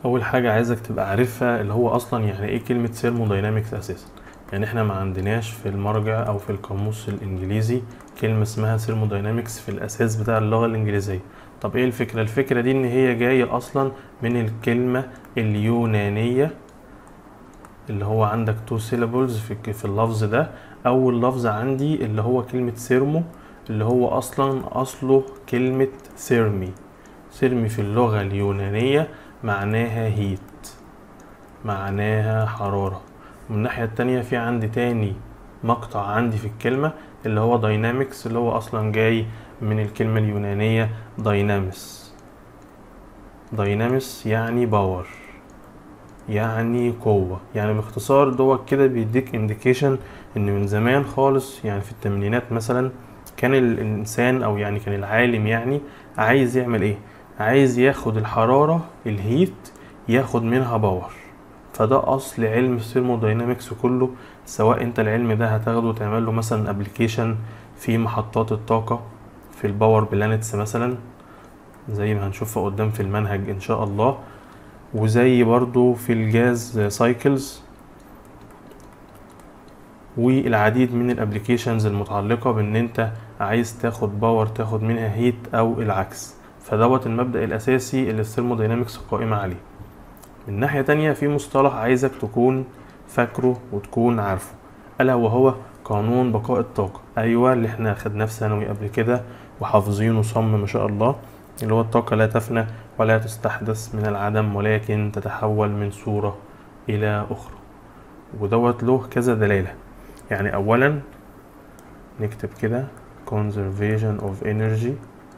اول حاجه عايزك تبقى عارفها اللي هو اصلا يعني ايه كلمه ثيرموداينامكس اساسا يعني احنا ما عندناش في المرجع او في القاموس الانجليزي كلمه اسمها ثيرموداينامكس في الاساس بتاع اللغه الانجليزيه طب ايه الفكره الفكره دي ان هي جايه اصلا من الكلمه اليونانيه اللي هو عندك تو سيلابلز في في اللفظ ده اول لفظ عندي اللي هو كلمه سيرمو اللي هو اصلا اصله كلمه سيرمي سيرمي في اللغه اليونانيه معناها هيت معناها حرارة ومن الناحية التانية في عندي تاني مقطع عندي في الكلمة اللي هو داينامكس اللي هو أصلا جاي من الكلمة اليونانية داينامس داينامس يعني باور يعني قوة يعني باختصار دوت كده بيديك انديكيشن ان من زمان خالص يعني في الثمانينات مثلا كان الانسان او يعني كان العالم يعني عايز يعمل ايه عايز ياخد الحرارة الهيت ياخد منها باور فده اصل علم الثيرموداينامكس كله سواء انت العلم ده هتاخده تعمل له مثلا ابلكيشن في محطات الطاقة في الباور بلانتس مثلا زي ما هنشوفها قدام في المنهج ان شاء الله وزي برضو في الجاز سايكلز والعديد من الابلكيشنز المتعلقة بان انت عايز تاخد باور تاخد منها هيت او العكس فدوت المبدأ الأساسي اللي الثيرموداينامكس قائمة عليه من ناحية تانية في مصطلح عايزك تكون فاكره وتكون عارفه ألا وهو قانون بقاء الطاقة أيوة اللي احنا خدناه في ثانوي قبل كده وحافظينه صم ما شاء الله اللي هو الطاقة لا تفنى ولا تستحدث من العدم ولكن تتحول من صورة إلى أخرى ودوت له كذا دلالة يعني أولا نكتب كده conservation of energy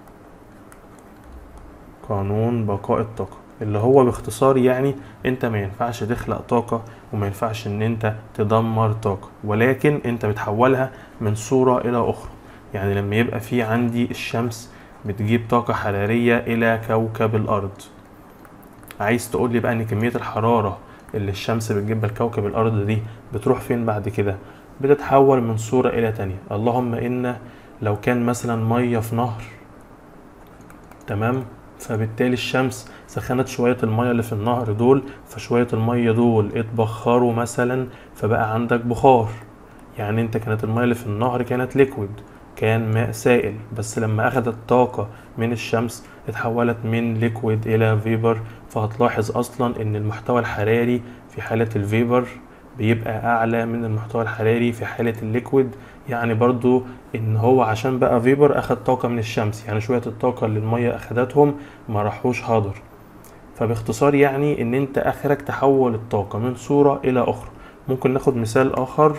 قانون بقاء الطاقة اللي هو باختصار يعني انت ما ينفعش تخلق طاقة وما ينفعش ان انت تدمر طاقة ولكن انت بتحولها من صورة الى اخرى يعني لما يبقى في عندي الشمس بتجيب طاقة حرارية الى كوكب الارض عايز تقول لي بقى ان كمية الحرارة اللي الشمس بتجيبها لكوكب الارض دي بتروح فين بعد كده بتتحول من صورة الى تانية اللهم ان لو كان مثلا مية في نهر تمام فبالتالي الشمس سخنت شوية المية اللي في النهر دول فشوية المية دول اتبخروا مثلا فبقى عندك بخار يعني انت كانت المية اللي في النهر كانت ليكويد كان ماء سائل بس لما اخدت طاقة من الشمس اتحولت من ليكويد الى فيبر فهتلاحظ اصلا ان المحتوى الحراري في حالة الفيبر بيبقى اعلى من المحتوى الحراري في حالة الليكويد يعني برضو ان هو عشان بقى فيبر اخد طاقة من الشمس يعني شوية الطاقة اللي المية اخدتهم ما راحوش هدر فباختصار يعني ان انت اخرك تحول الطاقة من صورة الى اخرى ممكن ناخد مثال اخر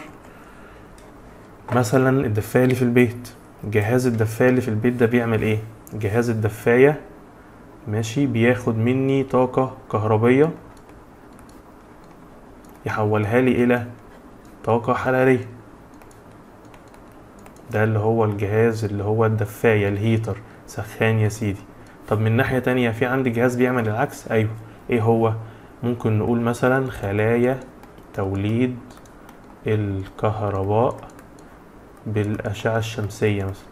مثلا الدفاية اللي في البيت جهاز الدفاية اللي في البيت ده بيعمل ايه جهاز الدفاية ماشي بياخد مني طاقة كهربية يحولها لي الى طاقة حرارية ده اللي هو الجهاز اللي هو الدفاية الهيتر سخان يا سيدي طب من ناحية تانية في عندي جهاز بيعمل العكس ايوه ايه هو ممكن نقول مثلا خلايا توليد الكهرباء بالأشعة الشمسية مثلا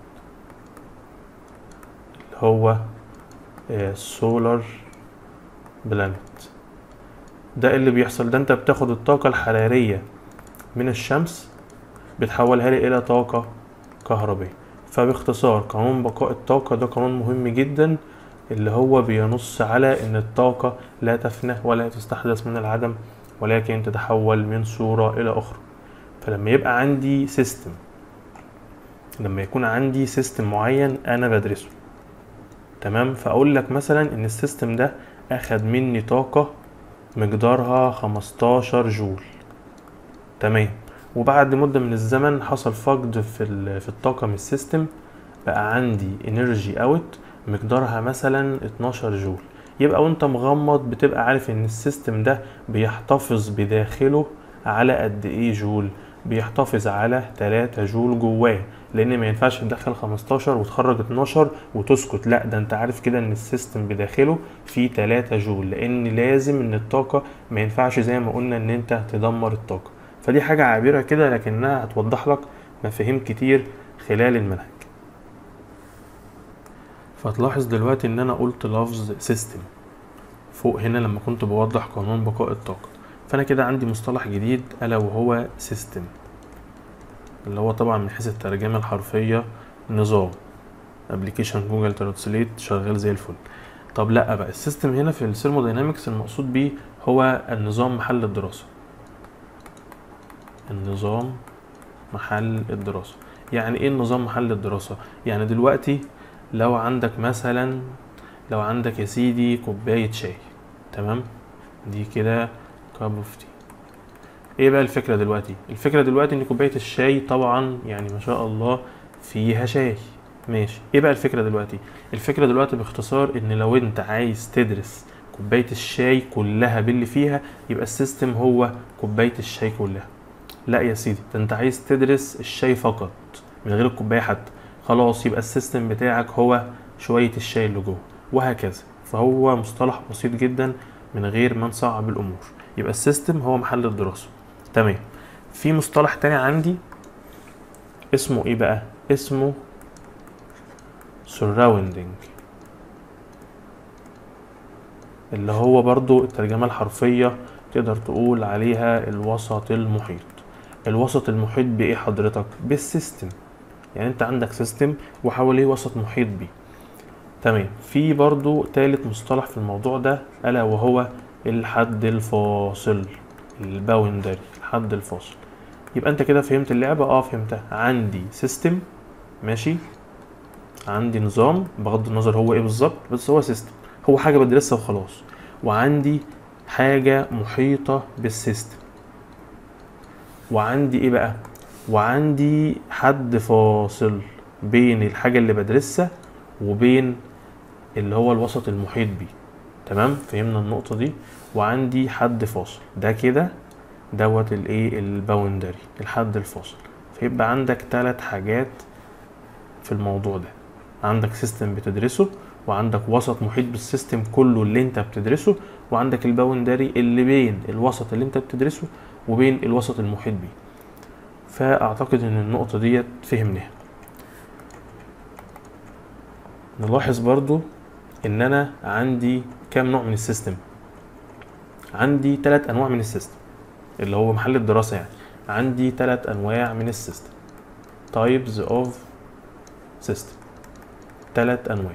اللي هو سولار بلانت ده اللي بيحصل ده انت بتاخد الطاقة الحرارية من الشمس بتحولها لي الى طاقة كهربية فباختصار قانون بقاء الطاقة ده قانون مهم جدا اللي هو بينص على ان الطاقة لا تفنى ولا تستحدث من العدم ولكن تتحول من صورة الى اخرى فلما يبقى عندي سيستم لما يكون عندي سيستم معين انا بدرسه تمام فاقول لك مثلا ان السيستم ده اخد مني طاقة مقدارها 15 جول تمام وبعد مدة من الزمن حصل فقد في في الطاقة من السيستم بقى عندي انرجي اوت مقدارها مثلا 12 جول يبقى وانت مغمض بتبقى عارف ان السيستم ده بيحتفظ بداخله على قد ايه جول بيحتفظ على 3 جول جواه لان ما ينفعش تدخل 15 وتخرج 12 وتسكت لا ده انت عارف كده ان السيستم بداخله فيه 3 جول لان لازم ان الطاقة ما ينفعش زي ما قلنا ان انت تدمر الطاقة فدي حاجة عابرة كده لكنها هتوضح لك مفاهيم كتير خلال المنهج فتلاحظ دلوقتي ان انا قلت لفظ سيستم فوق هنا لما كنت بوضح قانون بقاء الطاقة فأنا كده عندي مصطلح جديد ألا وهو سيستم اللي هو طبعا من حيث الترجمة الحرفية نظام ابلكيشن جوجل ترانسليت شغال زي الفل طب لا بقى السيستم هنا في الثيرموداينامكس المقصود بيه هو النظام محل الدراسة النظام محل الدراسة يعني ايه النظام محل الدراسة يعني دلوقتي لو عندك مثلا لو عندك يا سيدي كوباية شاي تمام دي كده كاب اوف تي ايه بقى الفكرة دلوقتي الفكرة دلوقتي ان كوباية الشاي طبعا يعني ما شاء الله فيها شاي ماشي ايه بقى الفكرة دلوقتي الفكرة دلوقتي باختصار ان لو انت عايز تدرس كوباية الشاي كلها باللي فيها يبقى السيستم هو كوباية الشاي كلها لا يا سيدي ده انت عايز تدرس الشاي فقط من غير الكوباية حتى خلاص يبقى السيستم بتاعك هو شوية الشاي اللي جوه وهكذا فهو مصطلح بسيط جدا من غير ما نصعب الامور يبقى السيستم هو محل الدراسة تمام في مصطلح تاني عندي اسمه ايه بقى اسمه surrounding اللي هو برضو الترجمة الحرفية تقدر تقول عليها الوسط المحيط الوسط المحيط بإيه حضرتك؟ بالسيستم يعني انت عندك سيستم وحواليه وسط محيط بيه تمام في برضو تالت مصطلح في الموضوع ده ألا وهو الحد الفاصل الباوندري الحد الفاصل يبقى انت كده فهمت اللعبة اه فهمتها عندي سيستم ماشي عندي نظام بغض النظر هو ايه بالظبط بس هو سيستم هو حاجة بدرسها وخلاص وعندي حاجة محيطة بالسيستم وعندي ايه بقى وعندي حد فاصل بين الحاجة اللي بدرسها وبين اللي هو الوسط المحيط بيه تمام فهمنا النقطة دي وعندي حد فاصل ده كده دوت الايه الباوندري الحد الفاصل فيبقى عندك ثلاث حاجات في الموضوع ده عندك سيستم بتدرسه وعندك وسط محيط بالسيستم كله اللي انت بتدرسه وعندك الباوندري اللي بين الوسط اللي انت بتدرسه وبين الوسط المحيط بيه فاعتقد ان النقطة ديت فهمناها نلاحظ برضو ان انا عندي كام نوع من السيستم عندي ثلاث انواع من السيستم اللي هو محل الدراسة يعني عندي ثلاث انواع من السيستم types of system ثلاث انواع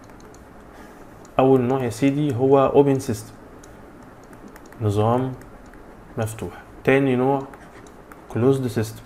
اول نوع يا سيدي هو open system نظام مفتوح تاني نوع closed system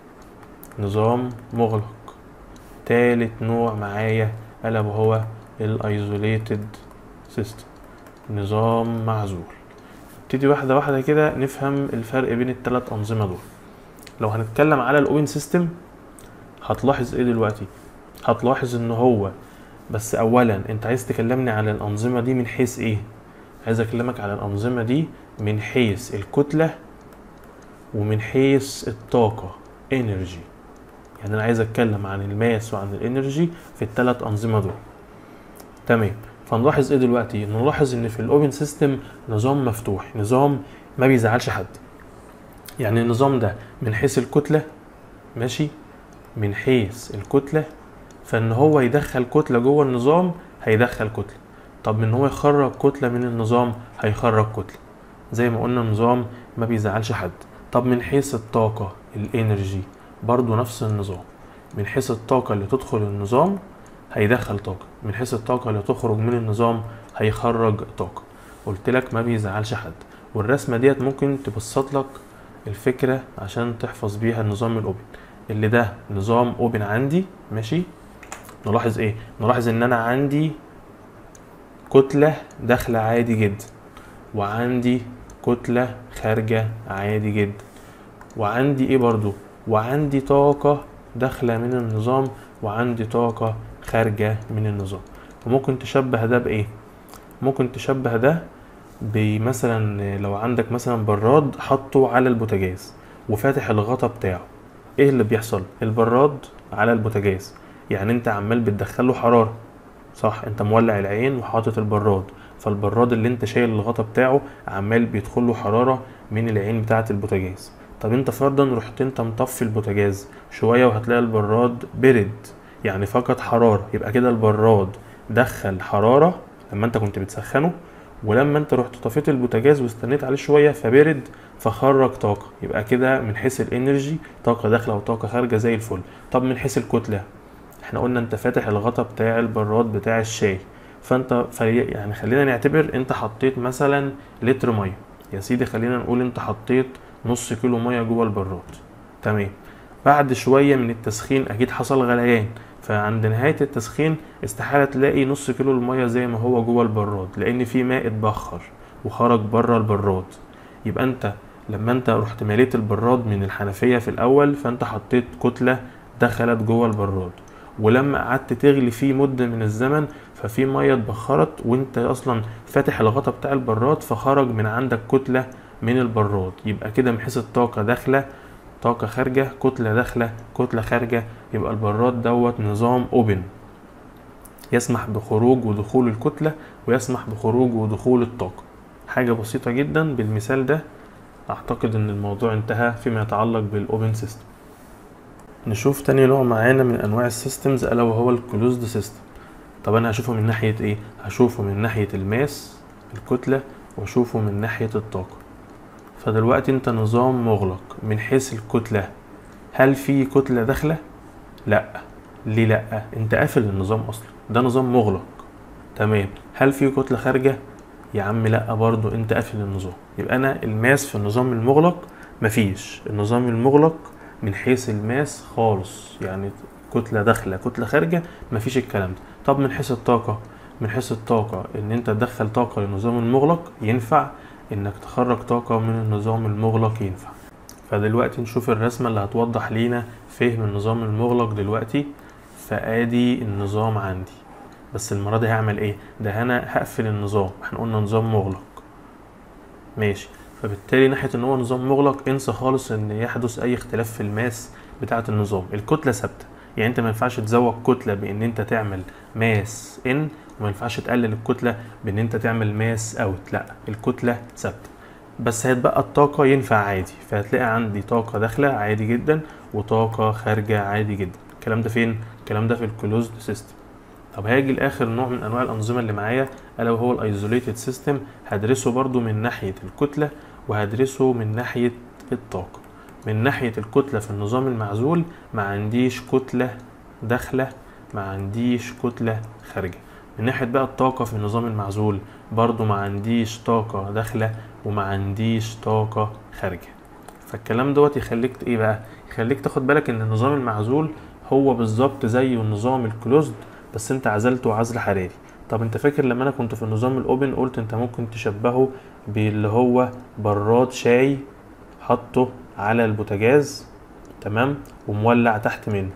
نظام مغلق تالت نوع معايا الا وهو الايزوليتد سيستم نظام معزول نبتدي واحده واحده كده نفهم الفرق بين الثلاث انظمه دول لو هنتكلم على الاوبن سيستم هتلاحظ ايه دلوقتي هتلاحظ ان هو بس اولا انت عايز تكلمني على الانظمه دي من حيث ايه عايز اكلمك على الانظمه دي من حيث الكتله ومن حيث الطاقه انرجي يعني انا عايز اتكلم عن الماس وعن الانرجي في الثلاث انظمه دول تمام فنلاحظ ايه دلوقتي نلاحظ ان في الاوبن سيستم نظام مفتوح نظام ما بيزعلش حد يعني النظام ده من حيث الكتله ماشي من حيث الكتله فان هو يدخل كتله جوه النظام هيدخل كتله طب من هو يخرج كتله من النظام هيخرج كتله زي ما قلنا نظام ما بيزعلش حد طب من حيث الطاقه الانرجي برضو نفس النظام من حيث الطاقه اللي تدخل النظام هيدخل طاقه من حيث الطاقه اللي تخرج من النظام هيخرج طاقه قلت لك ما بيزعلش حد والرسمه ديت ممكن تبسط لك الفكره عشان تحفظ بيها النظام الاوبن اللي ده نظام اوبن عندي ماشي نلاحظ ايه نلاحظ ان انا عندي كتلة داخلة عادي جدا وعندي كتلة خارجة عادي جدا وعندي ايه برضو وعندي طاقة داخلة من النظام وعندي طاقة خارجة من النظام وممكن تشبه ده بايه ممكن تشبه ده بمثلا لو عندك مثلا براد حطه على البوتاجاز وفاتح الغطا بتاعه ايه اللي بيحصل البراد على البوتاجاز يعني انت عمال بتدخله حراره صح انت مولع العين وحاطط البراد فالبراد اللي انت شايل الغطا بتاعه عمال بيدخله حراره من العين بتاعه البوتاجاز طب انت فرضا رحت انت مطفي البوتاجاز شويه وهتلاقي البراد برد يعني فقد حراره يبقى كده البراد دخل حراره لما انت كنت بتسخنه ولما انت رحت طفيت البوتاجاز واستنيت عليه شويه فبرد فخرج طاقه يبقى كده من حيث الانرجي طاقه داخله وطاقه خارجه زي الفل طب من حيث الكتله احنا قلنا انت فاتح الغطا بتاع البراد بتاع الشاي فانت في يعني خلينا نعتبر انت حطيت مثلا لتر ميه يا سيدي خلينا نقول انت حطيت نص كيلو ميه جوه البراد تمام بعد شويه من التسخين اكيد حصل غليان فعند نهاية التسخين استحالة تلاقي نص كيلو المية زي ما هو جوه البراد لأن في ماء اتبخر وخرج بره البراد يبقى انت لما انت رحت مليت البراد من الحنفية في الأول فانت حطيت كتلة دخلت جوه البراد ولما قعدت تغلي فيه مدة من الزمن ففي مية اتبخرت وانت اصلا فاتح الغطا بتاع البراد فخرج من عندك كتلة من البراد يبقى كده من حيث الطاقة داخلة طاقة خارجة كتلة داخلة كتلة خارجة يبقى البراد دوت نظام اوبن يسمح بخروج ودخول الكتلة ويسمح بخروج ودخول الطاقة حاجة بسيطة جدا بالمثال ده اعتقد ان الموضوع انتهى فيما يتعلق بالاوبن سيستم نشوف تاني نوع معانا من انواع السيستمز الا وهو الكلوزد سيستم طب انا هشوفه من ناحية ايه هشوفه من ناحية الماس الكتلة واشوفه من ناحية الطاقة فدلوقتي انت نظام مغلق من حيث الكتلة هل في كتلة داخلة لا ليه لا انت قافل النظام اصلا ده نظام مغلق تمام هل في كتلة خارجة يا عم لا برضو انت قافل النظام يبقى انا الماس في النظام المغلق مفيش النظام المغلق من حيث الماس خالص يعني كتلة داخلة كتلة خارجة مفيش الكلام ده طب من حيث الطاقة من حيث الطاقة ان انت تدخل طاقة للنظام المغلق ينفع انك تخرج طاقة من النظام المغلق ينفع فدلوقتي نشوف الرسمة اللي هتوضح لينا فهم النظام المغلق دلوقتي فادي النظام عندي بس المرة دي هعمل ايه ده انا هقفل النظام احنا قلنا نظام مغلق ماشي فبالتالي ناحية ان هو نظام مغلق انسى خالص ان يحدث اي اختلاف في الماس بتاعة النظام الكتلة ثابتة يعني انت ما ينفعش تزود كتلة بان انت تعمل ماس ان وما ينفعش تقلل الكتلة بان انت تعمل ماس اوت لا الكتلة ثابتة بس هيتبقى الطاقة ينفع عادي فهتلاقي عندي طاقة داخلة عادي جدا وطاقة خارجة عادي جدا الكلام ده فين؟ الكلام ده في الكلوزد سيستم طب هاجي لاخر نوع من انواع الانظمه اللي معايا الا وهو الايزوليتد سيستم هدرسه برضو من ناحيه الكتله وهدرسه من ناحيه الطاقه من ناحيه الكتله في النظام المعزول ما عنديش كتله داخله ما عنديش كتله خارجه من ناحيه بقى الطاقه في النظام المعزول برضو ما عنديش طاقه داخله وما عنديش طاقه خارجه فالكلام دوت يخليك ايه بقى يخليك تاخد بالك ان النظام المعزول هو بالظبط زي النظام الكلوزد بس انت عزلته عزل حراري طب انت فاكر لما انا كنت في النظام الاوبن قلت انت ممكن تشبهه باللي هو براد شاي حطه على البوتاجاز تمام ومولع تحت منه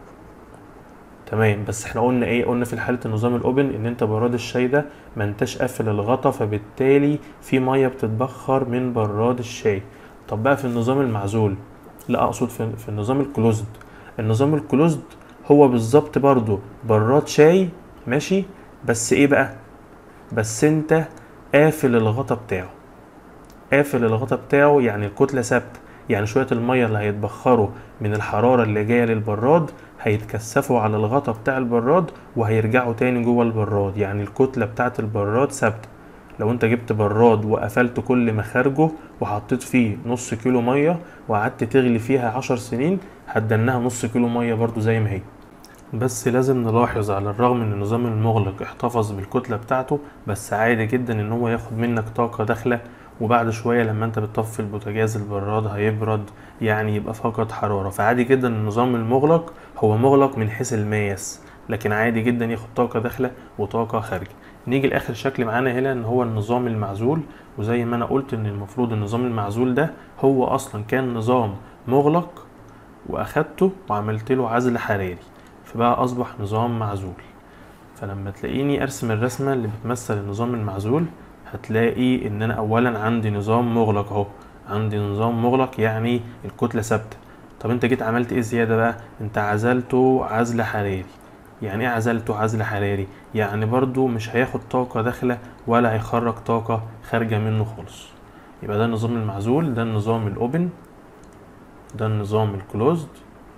تمام بس احنا قلنا ايه قلنا في حاله النظام الاوبن ان انت براد الشاي ده ما انتش قافل الغطا فبالتالي في ميه بتتبخر من براد الشاي طب بقى في النظام المعزول لا اقصد في, في النظام الكلوزد النظام الكلوزد هو بالظبط برضو براد شاي ماشي بس ايه بقى بس انت قافل الغطا بتاعه قافل الغطا بتاعه يعني الكتلة ثابتة يعني شوية المية اللي هيتبخروا من الحرارة اللي جاية للبراد هيتكثفوا على الغطا بتاع البراد وهيرجعوا تاني جوه البراد يعني الكتلة بتاعت البراد ثابتة لو انت جبت براد وقفلت كل مخارجه وحطيت فيه نص كيلو مية وقعدت تغلي فيها عشر سنين هتدنها نص كيلو مية برضو زي ما هي بس لازم نلاحظ على الرغم ان النظام المغلق احتفظ بالكتلة بتاعته بس عادي جدا ان هو ياخد منك طاقة داخلة وبعد شوية لما انت بتطفي البوتاجاز البراد هيبرد يعني يبقى فقد حرارة فعادي جدا النظام المغلق هو مغلق من حيث الماس لكن عادي جدا ياخد طاقة داخلة وطاقة خارجة نيجي لاخر شكل معانا هنا ان هو النظام المعزول وزي ما انا قلت ان المفروض النظام المعزول ده هو اصلا كان نظام مغلق واخدته وعملت له عزل حراري فبقى اصبح نظام معزول فلما تلاقيني ارسم الرسمة اللي بتمثل النظام المعزول هتلاقي ان انا اولا عندي نظام مغلق اهو عندي نظام مغلق يعني الكتلة ثابتة طب انت جيت عملت ايه زيادة بقى انت عزلته عزل حراري يعني ايه عزلته عزل حراري يعني برضو مش هياخد طاقة داخلة ولا هيخرج طاقة خارجة منه خالص يبقى ده النظام المعزول ده النظام الاوبن ده النظام الكلوزد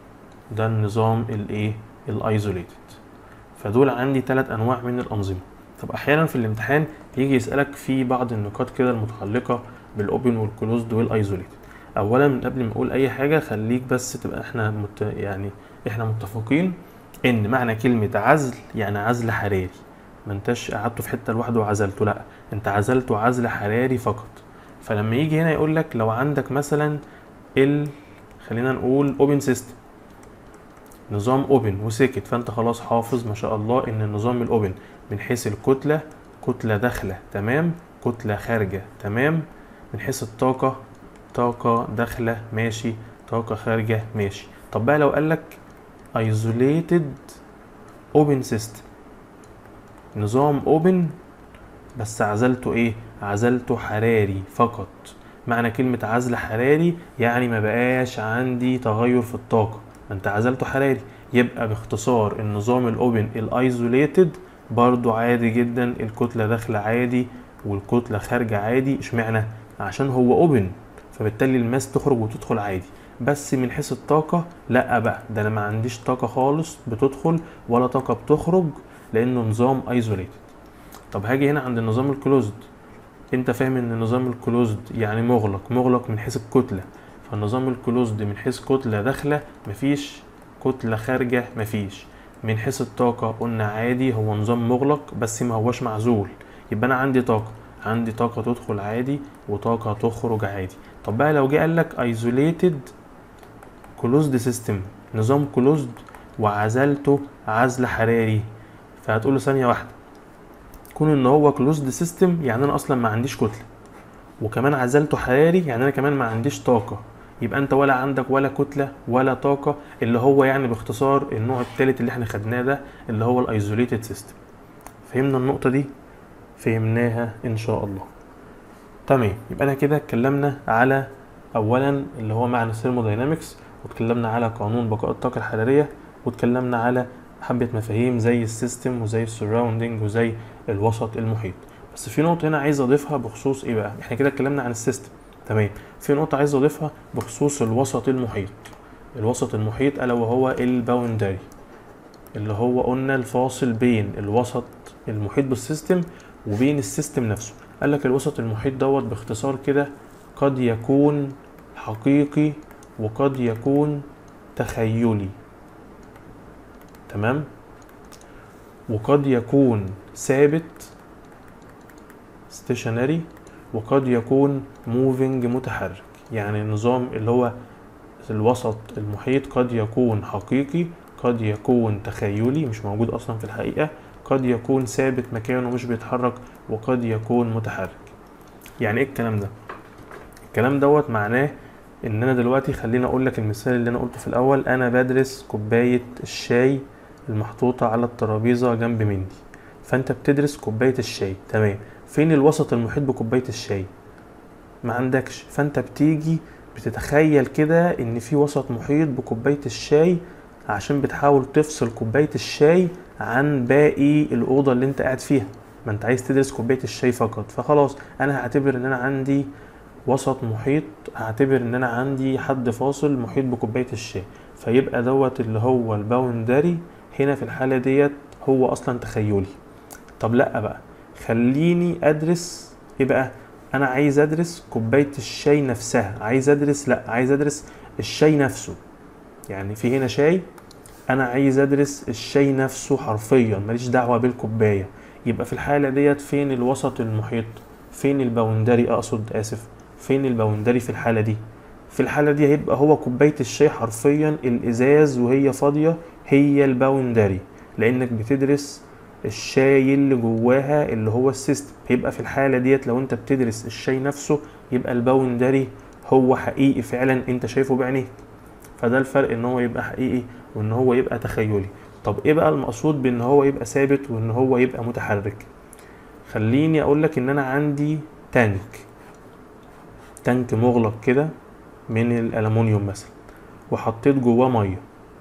ده النظام الايه الايزوليتد فدول عندي ثلاث انواع من الانظمه طب احيانا في الامتحان يجي يسالك في بعض النقاط كده المتعلقه بالاوبن والكلوزد والايزوليتد اولا من قبل ما اقول اي حاجه خليك بس تبقى احنا مت... يعني احنا متفقين ان معنى كلمه عزل يعني عزل حراري ما انتش قعدته في حته لوحده وعزلته لا انت عزلته عزل حراري فقط فلما يجي هنا يقول لك لو عندك مثلا ال خلينا نقول اوبن سيستم نظام اوبن وسكت فانت خلاص حافظ ما شاء الله ان النظام الاوبن من حيث الكتله كتله داخله تمام كتله خارجه تمام من حيث الطاقه طاقه داخله ماشي طاقه خارجه ماشي طب بقى لو قال لك isolated open system نظام اوبن بس عزلته ايه عزلته حراري فقط معنى كلمة عزل حراري يعني ما بقاش عندي تغير في الطاقة ما انت عزلته حراري يبقى باختصار النظام الاوبن الايزوليتد برضو عادي جدا الكتلة داخلة عادي والكتلة خارجة عادي اشمعنى عشان هو اوبن فبالتالي الماس تخرج وتدخل عادي بس من حيث الطاقة لا بقى ده انا ما عنديش طاقة خالص بتدخل ولا طاقة بتخرج لانه نظام ايزوليتد طب هاجي هنا عند النظام الكلوزد انت فاهم ان النظام الكلوزد يعني مغلق مغلق من حيث الكتلة فالنظام الكلوزد من حيث كتلة داخلة مفيش كتلة خارجة مفيش من حيث الطاقة قلنا عادي هو نظام مغلق بس ما هوش معزول يبقى انا عندي طاقة عندي طاقة تدخل عادي وطاقة تخرج عادي طب بقى لو جه قال لك isolated closed system نظام كلوزد وعزلته عزل حراري فهتقول له ثانية واحدة كون ان هو كلوزد سيستم يعني انا اصلا ما عنديش كتله وكمان عزلته حراري يعني انا كمان ما عنديش طاقه يبقى انت ولا عندك ولا كتله ولا طاقه اللي هو يعني باختصار النوع الثالث اللي احنا خدناه ده اللي هو الايزوليتد سيستم فهمنا النقطه دي فهمناها ان شاء الله تمام يبقى انا كده اتكلمنا على اولا اللي هو معنى الثيرموداينامكس واتكلمنا على قانون بقاء الطاقه الحراريه واتكلمنا على حبة مفاهيم زي السيستم وزي السراوندنج وزي الوسط المحيط بس في نقطة هنا عايز أضيفها بخصوص إيه بقى؟ إحنا كده اتكلمنا عن السيستم تمام في نقطة عايز أضيفها بخصوص الوسط المحيط الوسط المحيط ألا وهو الباوندري اللي هو قلنا الفاصل بين الوسط المحيط بالسيستم وبين السيستم نفسه قال لك الوسط المحيط دوت باختصار كده قد يكون حقيقي وقد يكون تخيلي تمام وقد يكون ثابت stationary وقد يكون moving متحرك يعني النظام اللي هو الوسط المحيط قد يكون حقيقي قد يكون تخيلي مش موجود اصلا في الحقيقة قد يكون ثابت مكانه مش بيتحرك وقد يكون متحرك يعني ايه الكلام ده الكلام دوت معناه ان انا دلوقتي خليني اقول لك المثال اللي انا قلته في الاول انا بدرس كوبايه الشاي المحطوطه على الترابيزه جنب مني فانت بتدرس كوبايه الشاي تمام فين الوسط المحيط بكوبايه الشاي ما عندكش فانت بتيجي بتتخيل كده ان في وسط محيط بكوبايه الشاي عشان بتحاول تفصل كوبايه الشاي عن باقي الاوضه اللي انت قاعد فيها ما انت عايز تدرس كوبايه الشاي فقط فخلاص انا هعتبر ان انا عندي وسط محيط هعتبر ان انا عندي حد فاصل محيط بكوبايه الشاي فيبقى دوت اللي هو الباوندري هنا في الحاله ديت هو اصلا تخيلي طب لا بقى خليني ادرس ايه بقى انا عايز ادرس كوبايه الشاي نفسها عايز ادرس لا عايز ادرس الشاي نفسه يعني في هنا شاي انا عايز ادرس الشاي نفسه حرفيا ماليش دعوه بالكوبايه يبقى في الحاله ديت فين الوسط المحيط فين الباوندري اقصد اسف فين الباوندري في الحاله دي في الحاله دي هيبقى هو كوبايه الشاي حرفيا الازاز وهي فاضيه هي الباوندري لانك بتدرس الشاي اللي جواها اللي هو السيستم يبقى في الحاله ديت لو انت بتدرس الشاي نفسه يبقى الباوندري هو حقيقي فعلا انت شايفه بعينيك فده الفرق ان هو يبقى حقيقي وان هو يبقى تخيلي طب ايه بقى المقصود بان هو يبقى ثابت وان هو يبقى متحرك خليني اقول لك ان انا عندي تانك تانك مغلق كده من الالومنيوم مثلا وحطيت جواه ميه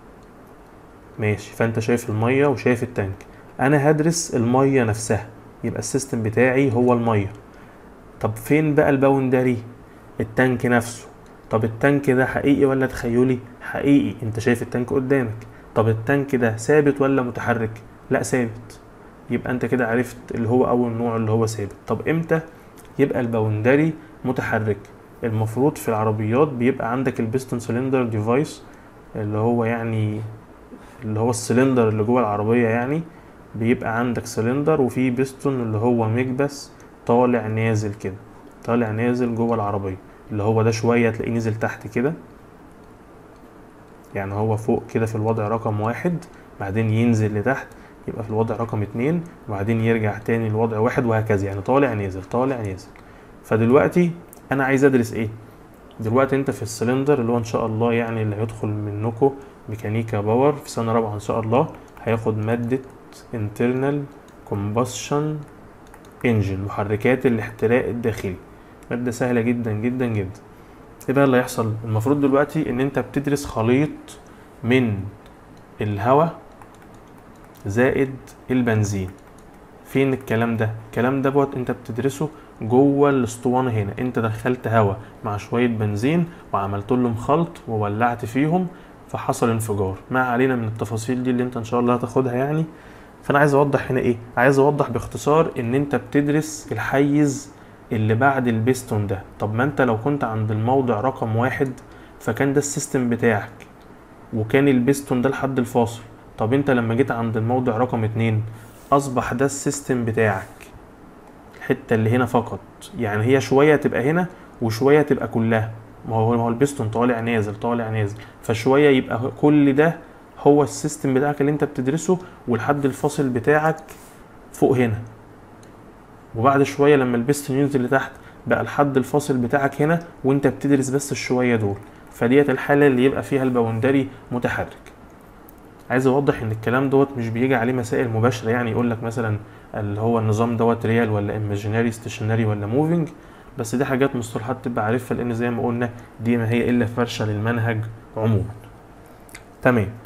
ماشي فانت شايف الميه وشايف التانك انا هدرس الميه نفسها يبقى السيستم بتاعي هو الميه طب فين بقى الباوندري التانك نفسه طب التانك ده حقيقي ولا تخيلي حقيقي انت شايف التانك قدامك طب التانك ده ثابت ولا متحرك لا ثابت يبقى انت كده عرفت اللي هو اول نوع اللي هو ثابت طب امتى يبقى الباوندري متحرك المفروض في العربيات بيبقى عندك البيستون سلندر ديفايس اللي هو يعني اللي هو السلندر اللي جوه العربية يعني بيبقى عندك سلندر وفيه بيستون اللي هو مكبس طالع نازل كده طالع نازل جوه العربية اللي هو ده شوية تلاقيه نزل تحت كده يعني هو فوق كده في الوضع رقم واحد بعدين ينزل لتحت يبقى في الوضع رقم اتنين وبعدين يرجع تاني لوضع واحد وهكذا يعني طالع نازل طالع نازل فدلوقتي انا عايز ادرس ايه دلوقتي انت في السلندر اللي هو ان شاء الله يعني اللي هيدخل منكم ميكانيكا باور في سنة رابعة ان شاء الله هياخد مادة internal combustion engine محركات الاحتراق الداخلي مادة سهلة جدا جدا جدا ايه بقى اللي هيحصل المفروض دلوقتي ان انت بتدرس خليط من الهواء زائد البنزين فين الكلام ده الكلام ده بوت انت بتدرسه جوه الاسطوانه هنا انت دخلت هواء مع شويه بنزين وعملت لهم خلط وولعت فيهم فحصل انفجار ما علينا من التفاصيل دي اللي انت ان شاء الله هتاخدها يعني فانا عايز اوضح هنا ايه عايز اوضح باختصار ان انت بتدرس الحيز اللي بعد البيستون ده طب ما انت لو كنت عند الموضع رقم واحد فكان ده السيستم بتاعك وكان البيستون ده الحد الفاصل طب انت لما جيت عند الموضع رقم اتنين اصبح ده السيستم بتاعك الحتة اللي هنا فقط يعني هي شوية تبقى هنا وشوية تبقى كلها ما هو ما هو البيستون طالع نازل طالع نازل فشوية يبقى كل ده هو السيستم بتاعك اللي انت بتدرسه والحد الفاصل بتاعك فوق هنا وبعد شوية لما البيستون ينزل لتحت بقى الحد الفاصل بتاعك هنا وانت بتدرس بس الشوية دول فديت الحالة اللي يبقى فيها الباوندري متحرك عايز اوضح ان الكلام دوت مش بيجي عليه مسائل مباشره يعني يقول لك مثلا اللي هو النظام دوت ريال ولا ايماجيناري ستيشنري ولا موفينج بس دي حاجات مصطلحات تبقى عارفها لان زي ما قلنا دي ما هي الا فرشه للمنهج عموما تمام